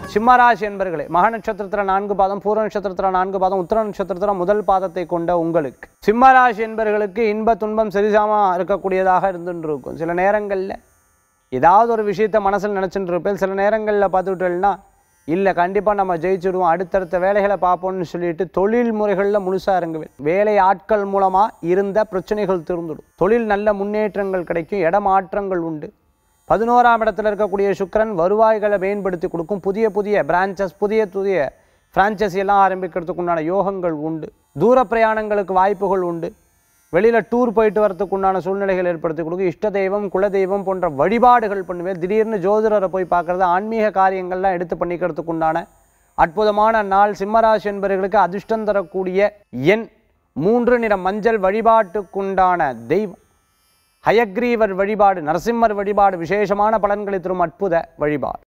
சிம்மராசி என்பர்களே மக நட்சத்திரத்தில் நான்கு பாதம் பூர நட்சத்திரத்தில் நான்கு பாதம் உத்தர நட்சத்திரத்தில் முதல் பாதத்தை கொண்ட உங்களுக்கு சிம்மராசி என்பர்களுக்கு இன்ப துன்பம் சரிசாம இருக்கக்கூடியதாக இருந்துட்டு இருக்கும் சில நேரங்களில் ஏதாவது ஒரு விஷயத்தை மனசில் நினச்சிட்டு இருப்பேன் சில நேரங்களில் பார்த்துக்கிட்டோம்னா இல்லை கண்டிப்பாக நம்ம ஜெயிச்சிடுவோம் அடுத்தடுத்த வேலைகளை பார்ப்போம்னு சொல்லிட்டு தொழில் முறைகளில் முழுசாக இறங்குவேன் வேலை ஆட்கள் மூலமாக இருந்த பிரச்சனைகள் தீர்ந்துடும் தொழில் நல்ல முன்னேற்றங்கள் கிடைக்கும் இடமாற்றங்கள் உண்டு பதினோராம் இடத்துல இருக்கக்கூடிய சுக்கிரன் வருவாய்களை மேம்படுத்தி கொடுக்கும் புதிய புதிய பிரான்ச்சஸ் புதிய புதிய ஃப்ரான்ச்சைசி எல்லாம் ஆரம்பிக்கிறதுக்கு உண்டான யோகங்கள் உண்டு தூர பிரயாணங்களுக்கு வாய்ப்புகள் உண்டு வெளியில் டூர் போயிட்டு வரதுக்கு உண்டான சூழ்நிலைகள் ஏற்படுத்தி கொடுக்கும் இஷ்ட தெய்வம் குலதெய்வம் போன்ற வழிபாடுகள் பண்ணுவேன் திடீர்னு ஜோதிடரை போய் பார்க்குறது ஆன்மீக காரியங்கள்லாம் எடுத்து பண்ணிக்கிறதுக்கு உண்டான அற்புதமான நாள் சிம்மராசி என்பவர்களுக்கு அதிர்ஷ்டம் தரக்கூடிய எண் மூன்று நிற மஞ்சள் வழிபாட்டுக்குண்டான தெய்வம் ஹயக்ரீவர் வழிபாடு நரசிம்மர் வழிபாடு விசேஷமான பலன்களை தரும் அற்புத வழிபாடு